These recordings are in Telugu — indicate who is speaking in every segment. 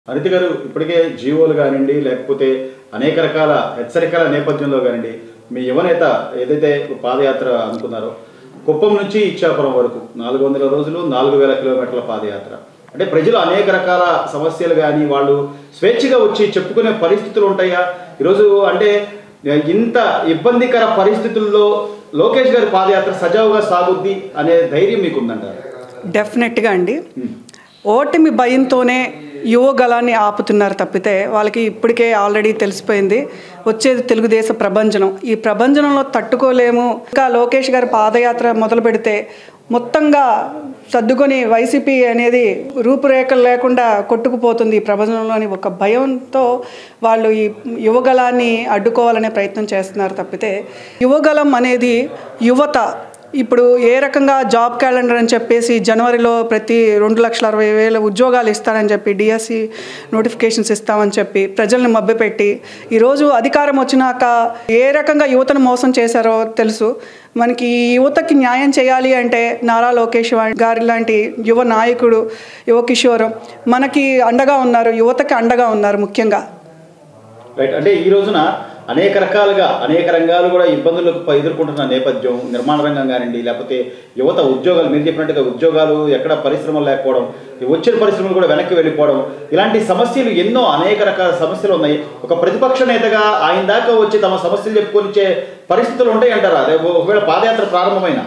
Speaker 1: అనిత గారు ఇప్పటికే జీవోలు కానివ్వండి లేకపోతే అనేక రకాల హెచ్చరికల నేపథ్యంలో కానివ్వండి మీ యువనేత ఏదైతే పాదయాత్ర అనుకున్నారో కుప్పం నుంచి ఇచ్చాపురం వరకు నాలుగు వందల రోజులు నాలుగు వేల కిలోమీటర్ల పాదయాత్ర అంటే ప్రజలు అనేక రకాల సమస్యలు కానీ వాళ్ళు స్వేచ్ఛగా వచ్చి చెప్పుకునే పరిస్థితులు ఉంటాయా ఈరోజు అంటే ఇంత ఇబ్బందికర పరిస్థితుల్లో లోకేష్ గారి పాదయాత్ర సజావుగా సాగుద్ది అనే ధైర్యం మీకు ఉందంటారు
Speaker 2: డెఫినెట్గా అండి ఓటమి భయంతోనే యువగలాన్ని ఆపుతున్నారు తప్పితే వాళ్ళకి ఇప్పటికే ఆల్రెడీ తెలిసిపోయింది వచ్చేది తెలుగుదేశ ప్రభంజనం ఈ ప్రభంజనంలో తట్టుకోలేము ఇంకా లోకేష్ గారి పాదయాత్ర మొదలు పెడితే మొత్తంగా సర్దుకొని వైసీపీ అనేది రూపురేఖలు లేకుండా కొట్టుకుపోతుంది ఈ ప్రభంజనంలోని ఒక భయంతో వాళ్ళు ఈ యువగలాన్ని అడ్డుకోవాలనే ప్రయత్నం చేస్తున్నారు తప్పితే యువగలం అనేది యువత ఇప్పుడు ఏ రకంగా జాబ్ క్యాలెండర్ అని చెప్పేసి జనవరిలో ప్రతి రెండు లక్షల అరవై వేల ఉద్యోగాలు ఇస్తానని చెప్పి డిఎస్సి నోటిఫికేషన్స్ ఇస్తామని చెప్పి ప్రజల్ని మభ్యపెట్టి ఈరోజు అధికారం వచ్చినాక ఏ రకంగా యువతను మోసం చేశారో తెలుసు మనకి ఈ యువతకి న్యాయం చేయాలి అంటే నారా లోకేష్ వా- గారి లాంటి యువ నాయకుడు యువ కిషోరం మనకి అండగా ఉన్నారు యువతకి అండగా ఉన్నారు ముఖ్యంగా
Speaker 1: రైట్ అంటే ఈ రోజున అనేక రకాలుగా అనేక రంగాలు కూడా ఇబ్బందులకు ప- ఎదుర్కొంటున్న నేపథ్యం నిర్మాణ రంగం కానివ్వండి లేకపోతే యువత ఉద్యోగాలు మీరు చెప్పినట్టుగా ఉద్యోగాలు ఎక్కడ పరిశ్రమలు లేకపోవడం ఈ వచ్చిన పరిశ్రమలు కూడా వెనక్కి వెళ్ళిపోవడం ఇలాంటి సమస్యలు ఎన్నో అనేక రకాల సమస్యలు ఉన్నాయి ఒక ప్రతిపక్ష నేతగా ఆయన దాకా వచ్చి తమ సమస్యలు చెప్పుకొనిచ్చే పరిస్థితులు ఉంటాయి అంటారా రేపు ఒకవేళ పాదయాత్ర ప్రారంభమైన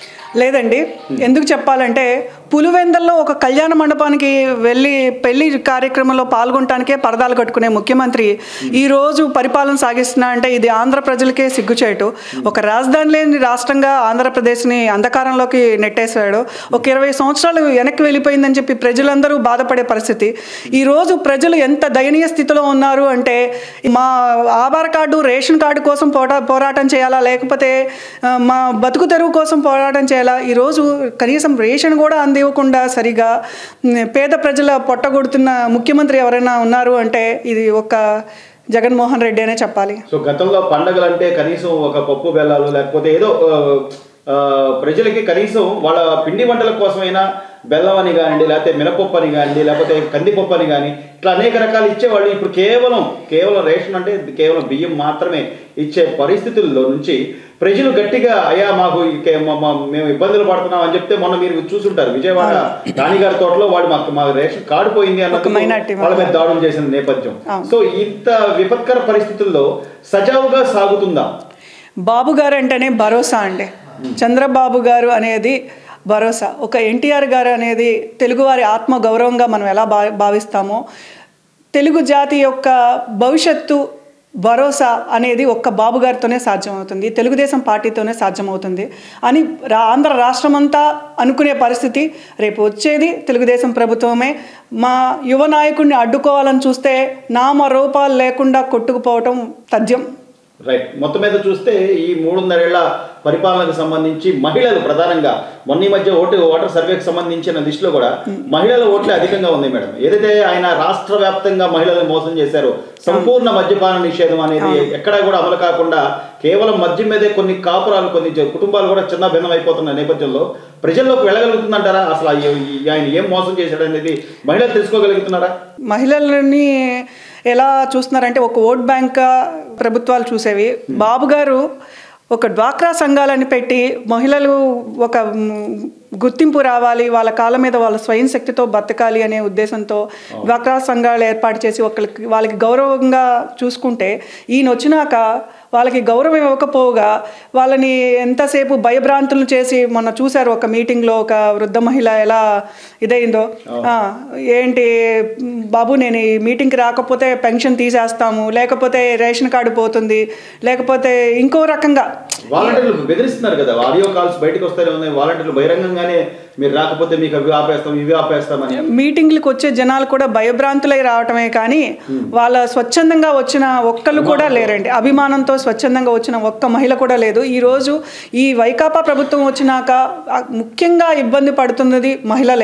Speaker 2: లేదండి ఎందుకు చెప్పాలంటే పులివెందల్లో ఒక కళ్యాణ మండపానికి వెళ్ళి పెళ్లి కార్యక్రమంలో పాల్గొనటానికే పరదాలు కట్టుకునే ముఖ్యమంత్రి ఈ రోజు పరిపాలన సాగిస్తున్నా అంటే ఇది ఆంధ్ర ప్రజలకే సిగ్గుచేటు ఒక రాజధాని లేని రాష్ట్రంగా ఆంధ్రప్రదేశ్ని అంధకారంలోకి నెట్టేశాడు ఒక ఇరవై సంవత్సరాలు వెనక్కి వెళ్ళిపోయిందని చెప్పి ప్రజలందరూ బాధపడే పరిస్థితి ఈ రోజు ప్రజలు ఎంత దయనీయ స్థితిలో ఉన్నారు అంటే మా ఆధార్ కార్డు రేషన్ కార్డు కోసం పోటా పోరాటం చేయాలా లేకపోతే ఆ, మా బతుకు తెరువు కోసం పోరాటం చేయాలా ఈరోజు కనీసం రేషన్ కూడా అందివ్వకుండా సరిగా ఉమ్, పేద ప్రజల పొట్టగొడుతున్న ముఖ్యమంత్రి ఎవరైనా ఉన్నారు అంటే ఇది ఒక జగన్మోహన్ రెడ్డి అనే చెప్పాలి
Speaker 1: సో గతంలో పండగలు అంటే కనీసం ఒక పప్పు బెల్లాలు లేకపోతే ఏదో ఆ, ఆ, ప్రజలకి కనీసం వాళ్ళ పిండి వంటల కోసమైనా బెల్లం అని కానివ్వండి లేకపోతే మినపప్పు అని కానివ్వండి లేకపోతే కందిపప్పు అని కానీ ఇట్లా అనేక రకాలు ఇచ్చేవాళ్ళు ఇప్పుడు కేవలం కేవలం రేషన్ అంటే కేవలం బియ్యం మాత్రమే ఇచ్చే పరిస్థితుల్లో నుంచి ప్రజలు గట్టిగా అయ్యా మాకు ఇక మా- మా- మేము ఇబ్బందులు పడుతున్నాం అని చెప్తే మొన్న మీరు చూసుంటారు విజయవాడ రాణిగారి తోటలో వాడు మాకు మా రేషన్ కార్డు పోయింది
Speaker 2: ఒక minority
Speaker 1: అన్నది వాళ్ళ మీద దాడులు చేసిన నేపథ్యం
Speaker 2: అవును.
Speaker 1: సో ఇంత విపత్కర పరిస్థితుల్లో సజావుగా సాగుతుందా
Speaker 2: బాబు గారు అంటేనే భరోసా అండి చంద్రబాబు గారు అనేది భరోసా ఒక ఎన్టీఆర్ గారు అనేది తెలుగువారి ఆత్మ గౌరవంగా మనం ఎలా భా భావిస్తామో తెలుగు జాతి యొక్క భవిష్యత్తు భరోసా అనేది ఒక్క బాబు గారితోనే సాధ్యమవుతుంది తెలుగుదేశం పార్టీతోనే సాధ్యమవుతుంది అని రా ఆంధ్ర రాష్ట్రమంతా అనుకునే పరిస్థితి రేపు వచ్చేది తెలుగుదేశం ప్రభుత్వమే మా యువ నాయకుడిని అడ్డుకోవాలని చూస్తే నామ రూపాలు లేకుండా కొట్టుకుపోవటం తథ్యం
Speaker 1: రైట్ మొత్తం మీద చూస్తే ఈ మూడున్నరేళ్ల పరిపాలనకు సంబంధించి మహిళలు ప్రధానంగా మొన్న ఈ మధ్య ఓటు ఓటర్ సర్వేకి సంబంధించిన లిస్టులో కూడా మహిళల ఓట్లే అధికంగా ఉంది మేడం ఏదైతే ఆయన రాష్ట్ర వ్యాప్తంగా మహిళలను మోసం చేశారో సంపూర్ణ మద్యపాన నిషేధం అనేది ఎక్కడా కూడా అమలు కాకుండా కేవలం మద్యం మీదే కొన్ని కాపురాలు కొన్ని జ- కుటుంబాలు కూడా చిన్న భిన్నం అయిపోతున్న నేపథ్యంలో ప్రజల్లోకి వెళ్ళగలుగుతుందంటారా అసలు ఆ- ఈ- ఆయన ఏం మోసం చేశాడు అనేది మహిళలు తెలుసుకోగలుగుతున్నారా
Speaker 2: మహిళలని ఎలా చూస్తున్నారంటే ఒక ఓట్ బ్యాంక్ ప్రభుత్వాలు చూసేవి బాబు గారు ఒక డ్వాక్రా సంఘాలని పెట్టి మహిళలు ఒక మ్, గుర్తింపు రావాలి వాళ్ళ కాళ్ళ మీద వాళ్ళ స్వయం శక్తితో బతకాలి అనే ఉద్దేశంతో డ్వాక్రా సంఘాలు ఏర్పాటు చేసి ఒకరికి వాళ్ళకి గౌరవంగా చూసుకుంటే ఈయన వచ్చినాక వాళ్ళకి గౌరవం ఇవ్వకపోగా వాళ్ళని ఎంతసేపు భయభ్రాంతులు చేసి మొన్న చూశారు ఒక మీటింగ్లో ఒక వృద్ధ మహిళ ఎలా ఇదైందో ఆ, ఏంటి మ్, బాబు నేను ఈ మీటింగ్కి రాకపోతే పెన్షన్ తీసేస్తాము లేకపోతే రేషన్ కార్డు పోతుంది లేకపోతే ఇంకో రకంగా
Speaker 1: వాలంటీర్లు బెదిరిస్తున్నారు కదా ఆడియో కాల్స్ బయటకు వస్తూనే ఉన్నాయి వాలంటీర్లు బహిరంగంగానే మీరు రాకపోతే మీకు అవి ఆపేస్తాం ఇవి ఆపేస్తామని
Speaker 2: మీటింగ్లకు వచ్చే జనాలు కూడా భయభ్రాంతులై రావటమే కానీ వాళ్ళ స్వచ్ఛందంగా వచ్చిన ఒక్కళ్ళు కూడా లేరండి అభిమానంతో స్వచ్ఛందంగా వచ్చిన ఒక్క మహిళ కూడా లేదు ఈరోజు ఈ వైకాపా ప్రభుత్వం వచ్చినాక ఆ, ముఖ్యంగా ఇబ్బంది పడుతున్నది మహిళలే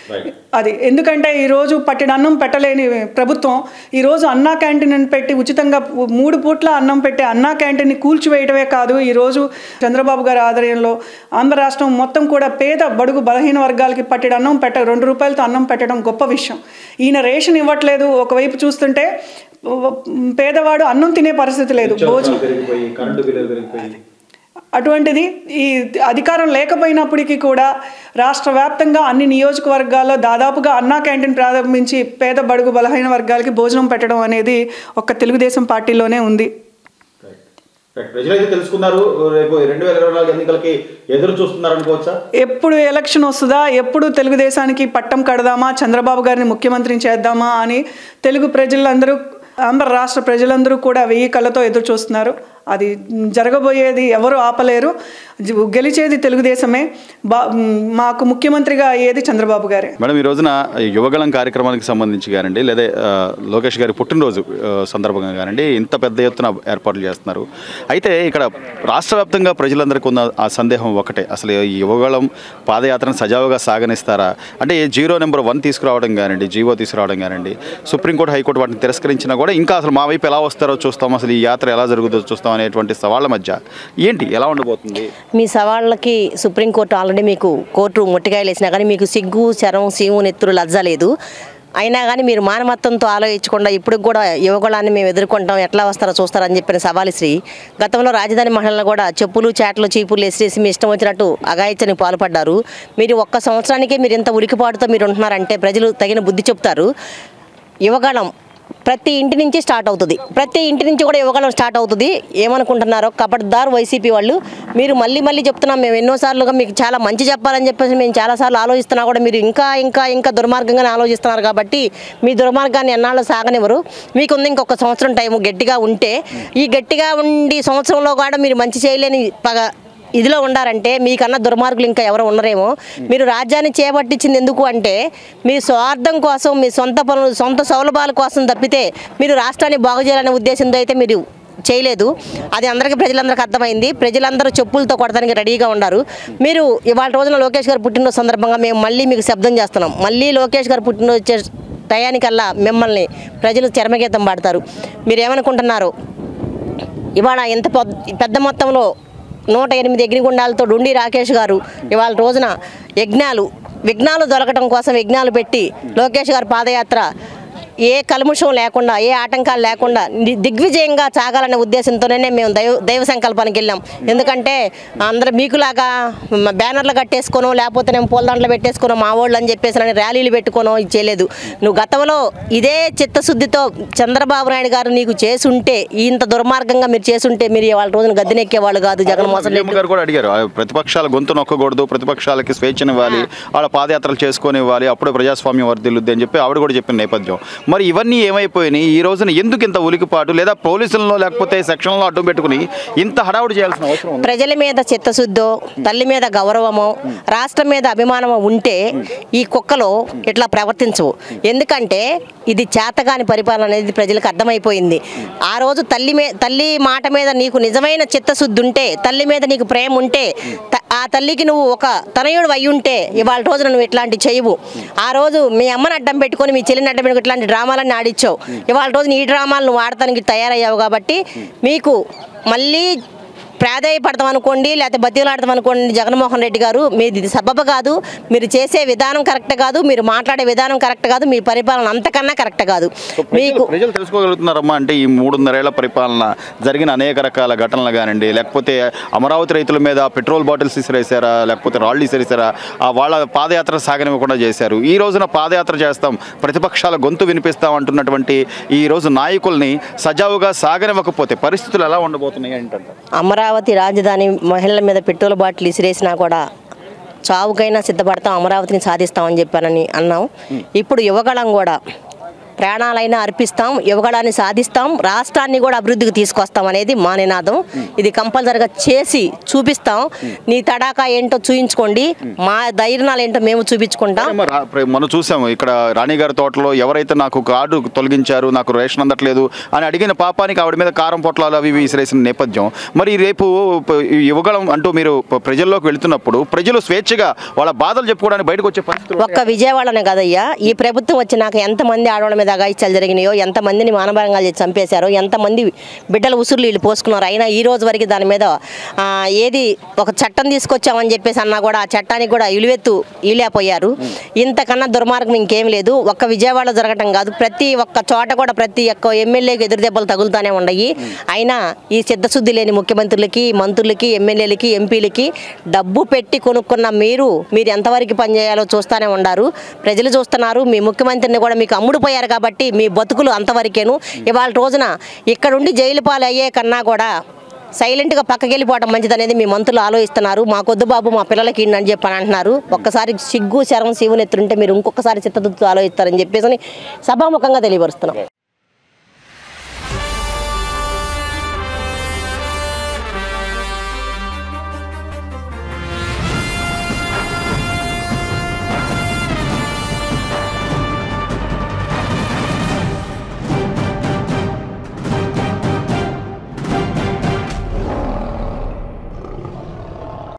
Speaker 1: రైట్
Speaker 2: అది ఎందుకంటే ఈరోజు పట్టిన అన్నం పెట్టలేని ప్రభుత్వం ఈరోజు అన్నా క్యాంటీన్ అని పెట్టి ఉచితంగా మూడు పూట్ల అన్నం పెట్టి అన్నా క్యాంటీన్ని కూల్చివేయడమే కాదు ఈరోజు చంద్రబాబు గారి ఆధ్వర్యంలో ఆంధ్ర రాష్ట్రం మొత్తం కూడా పేద బడుగు బలహీన వర్గాలకి పట్టిన అన్నం పెట్ట రెండు రూపాయలతో అన్నం పెట్టడం గొప్ప విషయం ఈయన రేషన్ ఇవ్వట్లేదు ఒకవైపు చూస్తుంటే పేదవాడు అన్నం తినే పరిస్థితి లేదు భోజనం
Speaker 1: పెరిగిపోయి కరెంటు బిల్లులు పెరిగిపోయి
Speaker 2: అటువంటిది ఈ అధికారం లేకపోయినప్పటికీ కూడా రాష్ట్ర వ్యాప్తంగా అన్ని నియోజకవర్గాల్లో దాదాపుగా అన్నా క్యాంటీన్ ప్రారంభించి పేద బడుగు బలహీన వర్గాలకి భోజనం పెట్టడం అనేది ఒక్క తెలుగుదేశం పార్టీలోనే ఉంది
Speaker 1: రైట్. రైట్. ప్రజలైతే తెలుసుకున్నారు రేపు రెండు వేల ఇరవై నాలుగు ఎన్నికలకి ఎదురు చూస్తున్నారు అనుకోవచ్చా
Speaker 2: ఎప్పుడు ఎలక్షన్ వస్తుందా ఎప్పుడు తెలుగుదేశానికి పట్టం కడదామా చంద్రబాబు గారిని ముఖ్యమంత్రిని చేద్దామా అని తెలుగు ప్రజలందరూ ఆంధ్ర రాష్ట్ర ప్రజలందరూ కూడా వెయ్యి కళ్ళతో ఎదురు చూస్తున్నారు అది జరగబోయేది ఎవరు ఆపలేరు జ- గెలిచేది తెలుగుదేశమే బా మాకు ముఖ్యమంత్రిగా అయ్యేది చంద్రబాబు గారే
Speaker 1: మేడం ఈ రోజున యువగళం కార్యక్రమానికి సంబంధించి కానండి లేదా ఆ, లోకేష్ గారి పుట్టినరోజు ఆ, సందర్భంగా కానండి ఇంత పెద్ద ఎత్తున ఏర్పాట్లు చేస్తున్నారు అయితే ఇక్కడ రాష్ట్ర వ్యాప్తంగా ప్రజలందరికీ ఉన్న ఆ సందేహం ఒకటే అసలు ఈ యువగళం పాదయాత్రను సజావుగా సాగనిస్తారా అంటే ఈ జీరో నెంబర్ వన్ తీసుకురావడం కానివ్వండి జీవో తీసుకురావడం కానివ్వండి సుప్రీంకోర్టు హైకోర్టు వాటిని తిరస్కరించినా కూడా ఇంకా అసలు మా వైపు ఎలా వస్తారో చూస్తాం అసలు ఈ యాత్ర ఎలా జరుగుతుందో చూస్తాం అనేటువంటి సవాళ్ళ మధ్య ఏంటి ఎలా ఉండబోతుంది
Speaker 3: మీ సవాళ్ళకి సుప్రీంకోర్టు ఆల్రెడీ మీకు కోర్టు మొట్టికాయలు వేసినా కానీ మీకు సిగ్గు శరం సీము నెత్తురు లజ్జ లేదు అయినా కానీ మీరు మానవత్వంతో ఆలోచించకుండా ఇప్పుడు కూడా యువకులాన్ని మేము ఎదుర్కొంటాం ఎట్లా వస్తారో చూస్తారని చెప్పిన సవాలు శ్రీ గతంలో రాజధాని మహిళలను కూడా చెప్పులు చాట్లు చీపులు వేసేసి మీ ఇష్టం వచ్చినట్టు అగాయిచ్చని పాల్పడ్డారు మీరు ఒక్క సంవత్సరానికే మీరు ఇంత ఉలికిపాటుతో మీరు ఉంటున్నారంటే ప్రజలు తగిన బుద్ధి చెప్తారు యువగళం ప్రతి ఇంటి నుంచి స్టార్ట్ అవుతుంది ప్రతి ఇంటి నుంచి కూడా యువగళం స్టార్ట్ అవుతుంది ఏమనుకుంటున్నారో కబడ్దార్ వైసీపీ వాళ్ళు మీరు మళ్ళీ మళ్ళీ చెప్తున్నాం మేము ఎన్నోసార్లుగా మీకు చాలా మంచి చెప్పాలని చెప్పేసి మేము చాలాసార్లు ఆలోచిస్తున్నా కూడా మీరు ఇంకా ఇంకా ఇంకా దుర్మార్గంగానే ఆలోచిస్తున్నారు కాబట్టి మీ దుర్మార్గాన్ని ఎన్నాళ్ళు సాగనివ్వరు మీకుంది ఇంకొక సంవత్సరం టైం గట్టిగా ఉంటే ఈ గట్టిగా ఉండి సంవత్సరంలో కూడా మీరు మంచి చేయలేని పగ ఇదిలో ఉండారంటే మీకన్నా దుర్మార్గులు ఇంకా ఎవరు ఉండరేమో మీరు రాజ్యాన్ని చేపట్టించింది ఎందుకు అంటే మీ స్వార్థం కోసం మీ సొంత పనులు సొంత సౌలభ్యాల కోసం తప్పితే మీరు రాష్ట్రాన్ని బాగు చేయాలనే ఉద్దేశంతో అయితే మీరు చేయలేదు అది అందరికీ ప్రజలందరికీ అర్థమైంది ప్రజలందరూ చెప్పులతో కొడతానికి రెడీగా ఉన్నారు మీరు ఇవాళ రోజున లోకేష్ గారు పుట్టినరోజు సందర్భంగా మేము మళ్ళీ మీకు శబ్దం చేస్తున్నాం మళ్ళీ లోకేష్ గారు పుట్టినరోజు వచ్చే టయానికల్లా మిమ్మల్ని ప్రజలు చరమగీతం పాడతారు మీరు ఏమనుకుంటున్నారు ఇవాళ ఇంత పెద్ద- పెద్ద మొత్తంలో నూట ఎనిమిది అగ్నిగుండాలతో డుండి రాకేష్ గారు ఇవాళ రోజున యజ్ఞాలు విఘ్నాలు దొరకడం కోసం యజ్ఞాలు పెట్టి లోకేష్ గారి పాదయాత్ర ఏ కల్ముషం లేకుండా ఏ ఆటంకాలు లేకుండా ని- దిగ్విజయంగా సాగాలనే ఉద్దేశంతోనే మేము దైవ దైవ సంకల్పానికి వెళ్ళాం ఎందుకంటే అందరూ మీకులాగా మ- బ్యానర్లు కట్టేసుకోనో లేకపోతే నేను పూలదండలు పెట్టేసుకోనో మా వాళ్ళు అని చెప్పేసి అని ర్యాలీలు పెట్టుకోనో ఇది చేయలేదు నువ్వు గతంలో ఇదే చిత్తశుద్ధితో చంద్రబాబు నాయుడు గారు నీకు చేసుంటే ఇంత దుర్మార్గంగా మీరు చేసుంటే మీరు వాళ్ళ రోజున గద్దెనెక్కేవాళ్ళు కాదు జగన్మోహన్
Speaker 1: విజయమ్మ
Speaker 3: రెడ్డి
Speaker 1: గారు కూడా అడిగారు ఆ ప్రతిపక్షాల గొంతు నొక్కకూడదు ప్రతిపక్షాలకి స్వేచ్ఛనివ్వాలి వాళ్ళ పాదయాత్రలు చేసుకొని ఇవ్వాలి అప్పుడే ప్రజాస్వామ్యం వర్ధిల్లుద్ది అని చెప్పి ఆవిడ కూడా చెప్పిన నేపథ్యం మరి ఇవన్నీ ఏమైపోయినాయి ఈ రోజున ఎందుకు ఇంత ఉలికిపాటు లేదా పోలీసులలో లేకపోతే సెక్షన్లో అడ్డం పెట్టుకుని ఇంత హడావుడి చేయాల్సిన అవసరం ఉంది
Speaker 3: ప్రజల మీద చిత్తశుద్ధో తల్లి మీద గౌరవమో రాష్ట్రం మీద అభిమానమో ఉంటే ఈ కుక్కలు ఇట్లా ప్రవర్తించవు ఎందుకంటే ఇది చేతగాని పరిపాలన అనేది ప్రజలకు అర్థమైపోయింది ఆ రోజు తల్లి మీ తల్లి మాట మీద నీకు నిజమైన చిత్తశుద్ధి ఉంటే తల్లి మీద నీకు ప్రేమ ఉంటే త- ఆ తల్లికి నువ్వు ఒక తనయుడు అయి ఉంటే ఇవాళ రోజున నువ్వు ఇట్లాంటి చేయవు ఆ రోజు మీ అమ్మని అడ్డం పెట్టుకొని మీ చెల్లిని అడ్డం పెట్టుకుని ఇట్లాంటి డ్రామాలన్నీ ఆడిచ్చావు ఇవాళ రోజున ఈ డ్రామాలు నువ్వు ఆడటానికి తయారయ్యావు కాబట్టి మీకు మళ్ళీ ప్రాధాయపడతాం అనుకోండి లేకపోతే బతిలాడతాం అనుకోండి జగన్మోహన్ రెడ్డి గారు మీది ఇది సబబ కాదు మీరు చేసే విధానం కరెక్ట్ కాదు మీరు మాట్లాడే విధానం కరెక్ట్ కాదు మీ పరిపాలన అంతకన్నా కరెక్ట్ కాదు మీకు
Speaker 1: ప్రజలు- ప్రజలు తెలుసుకోగలుగుతున్నారమ్మా అంటే ఈ మూడున్నరేళ్ల పరిపాలన జరిగిన అనేక రకాల ఘటనలు కానివ్వండి లేకపోతే అమరావతి రైతుల మీద పెట్రోల్ బాటిల్స్ ఇసిరేసారా లేకపోతే రాళ్ళు ఇసిరేసారా ఆ వాళ్ళ పాదయాత్ర సాగనివ్వకుండా చేశారు ఈ రోజున పాదయాత్ర చేస్తాం ప్రతిపక్షాల గొంతు వినిపిస్తాం అంటున్నటువంటి ఈ రోజు నాయకుల్ని సజావుగా సాగనివ్వకపోతే పరిస్థితులు ఎలా ఉండబోతున్నాయి ఏంటంటే
Speaker 3: అమరావతి రాజధాని మహిళల మీద పెట్రోల్ బాటిల్ ఇసిరేసినా కూడా చావుకైనా సిద్ధపడతాం అమరావతిని సాధిస్తామని చెప్పానని అన్నాం ఇప్పుడు యువగళం కూడా ప్రాణాలైనా అర్పిస్తాం యువగళాన్ని సాధిస్తాం రాష్ట్రాన్ని కూడా అభివృద్ధికి తీసుకొస్తాం అనేది మా నినాదం ఇది కంపల్సరిగా చేసి చూపిస్తాం నీ తడాకా ఏంటో చూయించుకోండి మా ధైర్యాలు ఏంటో మేము చూపించుకుంటాం
Speaker 4: మరి రా- ప్ర- మనం చూసాము ఇక్కడ రాణిగారి తోటలో ఎవరైతే నాకు కార్డు తొలగించారు నాకు రేషన్ అందట్లేదు అని అడిగిన పాపానికి ఆవిడ మీద కారం పొట్లాలు అవి ఇవి విసిరేసిన నేపథ్యం మరి రేపు ప- ఈ యువగళం అంటూ మీరు ప- ప్రజల్లోకి వెళుతున్నప్పుడు ప్రజలు స్వేచ్ఛగా వాళ్ళ బాధలు చెప్పుకోవడానికి బయటకు వచ్చే పరిస్థితులు
Speaker 3: ఒక్క విజయవాడనే కదయ్యా ఈ ప్రభుత్వం వచ్చినాక ఎంతమంది ఆడవాళ్ళ మీద అగాయిత్యాలు జరిగినాయో ఎంతమందిని మానభంగాలు చేసి చంపేశారో ఎంతమంది బిడ్డల ఉసురులు వీళ్ళు పోసుకున్నారు అయినా ఈ రోజు వరకు దాని మీద ఆ, ఏది ఒక చట్టం తీసుకొచ్చామని చెప్పేసి అన్నా కూడా ఆ చట్టానికి కూడా ఇలువెత్తు ఈలేపోయారు ఇంతకన్నా దుర్మార్గం ఇంకేం లేదు ఒక్క విజయవాడలో జరగటం కాదు ప్రతి ఒక్క చోట కూడా ప్రతి ఒక్క ఎమ్మెల్యేకి ఎదురు దెబ్బలు తగులుతూనే ఉన్నాయి అయినా ఈ సిద్ధశుద్ధి లేని ముఖ్యమంత్రులకి మంత్రులకి ఎమ్మెల్యేలకి ఎంపీలకి డబ్బు పెట్టి కొనుక్కున్న మీరు మీరు ఎంతవరకు పనిచేయాలో చూస్తూనే ఉన్నారు ప్రజలు చూస్తున్నారు మీ ముఖ్యమంత్రిని కూడా మీకు అమ్ముడుపోయారు కాబట్టి మీ బతుకులు అంతవరకేను ఇవాళ రోజున ఇక్కడుండి జైలు పాలు అయ్యే కన్నా కూడా సైలెంట్గా పక్కకి వెళ్ళిపోవడం మంచిదనేది మీ మంత్రులు ఆలోచిస్తున్నారు మాకొద్దు బాబు మా పిల్లలకి ఇన్ని అని చెప్పని అంటున్నారు ఒక్కసారి సిగ్గు శరం శివునెత్తుంటే మీరు ఇంకొకసారి చిత్తదుత్తు ఆలోచిస్తారని చెప్పేసి సభాముఖంగా తెలియపరుస్తున్నాం